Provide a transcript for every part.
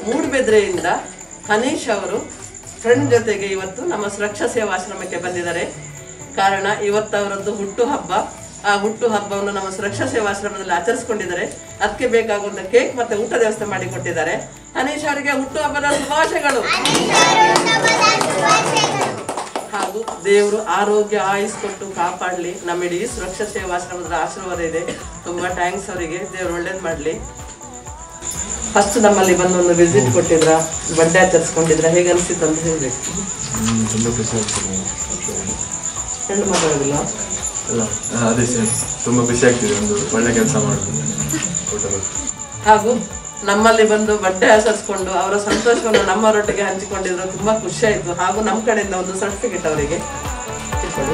ಮೂಡುಬೆದ್ರೆಯಿಂದ ಹನೀಶ್ ಅವರು ಫ್ರೆಂಡ್ ಜೊತೆಗೆ ಇವತ್ತು ನಮ್ಮ ಸುರಕ್ಷಾ ಸೇವಾಶ್ರಮಕ್ಕೆ ಬಂದಿದ್ದಾರೆ ಕಾರಣ ಇವತ್ತು ಅವರದ್ದು ಹುಟ್ಟು ಹಬ್ಬ ಆ ಹುಟ್ಟು ಹಬ್ಬವನ್ನು ನಮ್ಮ ಸುರಕ್ಷಾ ಸೇವಾಶ್ರಮದಲ್ಲಿ ಆಚರಿಸಿಕೊಂಡಿದ್ದಾರೆ ಅದಕ್ಕೆ ಬೇಕಾಗುವಂತ ಕೇಕ್ ಮತ್ತೆ ಊಟ ವ್ಯವಸ್ಥೆ ಮಾಡಿ ಕೊಟ್ಟಿದ್ದಾರೆ ಹನೀಶ್ ಅವರಿಗೆ ಹುಟ್ಟು ಹಬ್ಬದ ಶುಭಾಶಯಗಳು ಹಾಗೂ ದೇವರು ಆರೋಗ್ಯ ಆಯುಸ್ ಕೊಟ್ಟು ಕಾಪಾಡಲಿ ನಮ್ಮ ಇಡೀ ಸುರಕ್ಷಾ ಸೇವಾಶ್ರಮದ ಆಶೀರ್ವಾದ ಇದೆ ತುಂಬಾ ಥ್ಯಾಂಕ್ಸ್ ಅವರಿಗೆ ದೇವ್ರು ಒಳ್ಳೇದು ಮಾಡಲಿ ಫಸ್ಟ್ ನಮ್ಮಲ್ಲಿ ಬಂದು ಒಂದು ವಿಸಿಟ್ ಕೊಟ್ಟಿದ್ರ ಬರ್ಡೇ ಆಚರಿಸ್ಕೊಂಡಿದ್ರ ಹೇಗೆ ಅನಿಸಿತ್ತು ಅಂತ ಹೇಳ್ಬೇಕು ತುಂಬ ಖುಷಿ ಆಗ್ತದೆ ಹೆಣ್ಣು ಮಗಳಿಲ್ಲ ಅಲ್ಲ ಅದೇ ಸರ್ ತುಂಬ ಖುಷಿ ಆಗ್ತಿದೆ ಒಂದು ಒಳ್ಳೆ ಕೆಲಸ ಮಾಡ್ತಿದ್ದೇನೆ ಊಟ ಬಗ್ಗೆ ಹಾಗೂ ನಮ್ಮಲ್ಲಿ ಬಂದು ಬಡ್ಡೆ ಆಚರಿಸ್ಕೊಂಡು ಅವರ ಸಂತೋಷವನ್ನು ನಮ್ಮವರೊಟ್ಟಿಗೆ ಹಂಚಿಕೊಂಡಿದ್ರು ತುಂಬಾ ಖುಷಿ ಆಯ್ತು ಹಾಗೂ ನಮ್ಮ ಕಡೆಯಿಂದ ಒಂದು ಸರ್ಟಿಫಿಕೇಟ್ ಅವರಿಗೆ ಇಟ್ಕೊಳ್ಳಿ.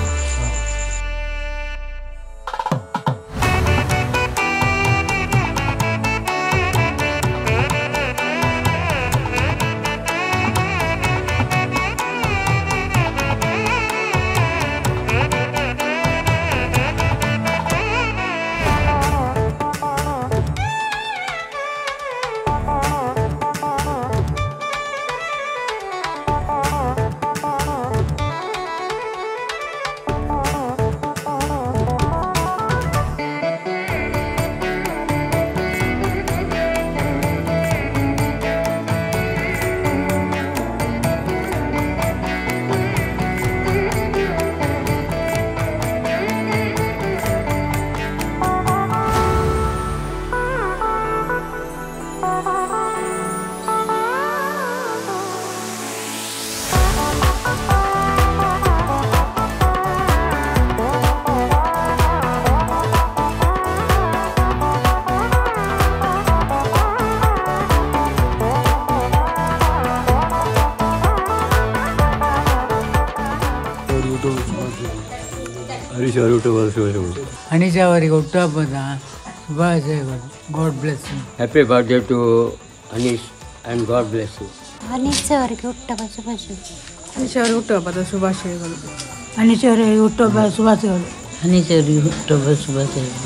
ಹರೀಶ್ ಅವರು ಯೂಟ್ಯೂಬರ್ ಶುಭಾಶಯಗಳು ಅನಿಶ್ ಅವರಿಗೆ ಹುಟ್ಟುಹಬ್ಬದ ಶುಭಾಶಯಗಳು God bless happy birthday to Anish and God bless you Anish ಅವರಿಗೆ ಹುಟ್ಟುಹಬ್ಬ ಶುಭಾಶಯ ಅನಿಶ್ ಅವರಿಗೆ ಹುಟ್ಟುಹಬ್ಬದ ಶುಭಾಶಯಗಳು ಅನಿಶ್ ಅವರಿಗೆ ಹುಟ್ಟುಹಬ್ಬ ಶುಭಾಶಯಗಳು ಅನಿಶ್ ಅವರಿಗೆ ಹುಟ್ಟುಹಬ್ಬ ಶುಭಾಶಯಗಳು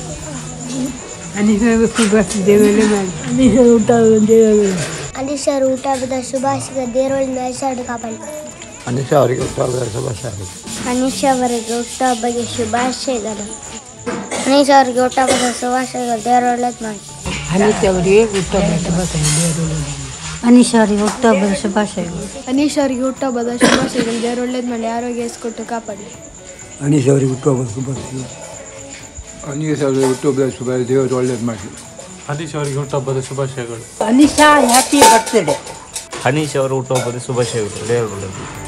ಅನಿಶ್ ಅವರಿಗೆ ಶುಭಾಶಯ ದೇವರೇ ಮಾಡಿ ಅನಿಶ್ ಅವರ ಹುಟ್ಟುಹಬ್ಬ ದೇವರೇ ಅನಿಸ್ ಅವರು ಹುಟ್ಟುಹಬ್ಬದ ಶುಭಾಶಯ ದೇವರೊಳಗೆ ಮೈಸಾಡು ಕಾಪಾಡಿ ಅನೀಶ್ ಅವರಿಗೆ ಹುಟ್ಟುಹಬ್ಬದ ಶುಭಾಶಯಗಳು ಅನಿಶ್ ಅವರಿಗೆ ಹುಟ್ಟುಹಬ್ಬಗೆ ಶುಭಾಶಯಗಳು ಅನೀಶ್ ಅವರಿಗೆ ಹುಟ್ಟುಹಬ್ಬದ ಶುಭಾಶಯಗಳು ದೇವರು ಒಳ್ಳೇದು ಮಾಡಿ ಅನಿಶ್ ಅವರಿಗೆ ಹುಟ್ಟುಹಬ್ಬ ಶುಭಾಶಯ ದೇವರೇ ಅನೀಶ್ ಅವರಿಗೆ ಹುಟ್ಟುಹಬ್ಬದ ಶುಭಾಶಯಗಳು ಅನೀಶ್ ಅವರಿಗೆ ಹುಟ್ಟುಹಬ್ಬದ ಶುಭಾಶಯಗಳು ದೇವರು ಒಳ್ಳೇದು ಮಾಡಿ ಆರೋಗ್ಯ ಇಸ್ಕೊಟ್ಟು ಕಾಪಾಡಿ ಅನೀಶ್ ಅವರಿಗೆ ಹುಟ್ಟುಹಬ್ಬದ ಶುಭಾಶಯಗಳು ಅನೀಸ್ ಅವರಿಗೆ ಹುಟ್ಟುಹಬ್ಬದ ಶುಭ ದೇವರು ಒಳ್ಳೇದು ಮಾಡಲಿ ಹರೀಶ್ ಅವರಿಗೆ ಹುಟ್ಟುಹಬ್ಬದ ಶುಭಾಶಯಗಳು ಅನಿಶಾ ಹ್ಯಾಪಿ ಬರ್ತ್ಡೇ ಹನೀಶ್ ಅವರು ಹುಟ್ಟುಹಬ್ಬದ ಶುಭಾಶಯಗಳು ದೇವರು ಒಳ್ಳೆಯದು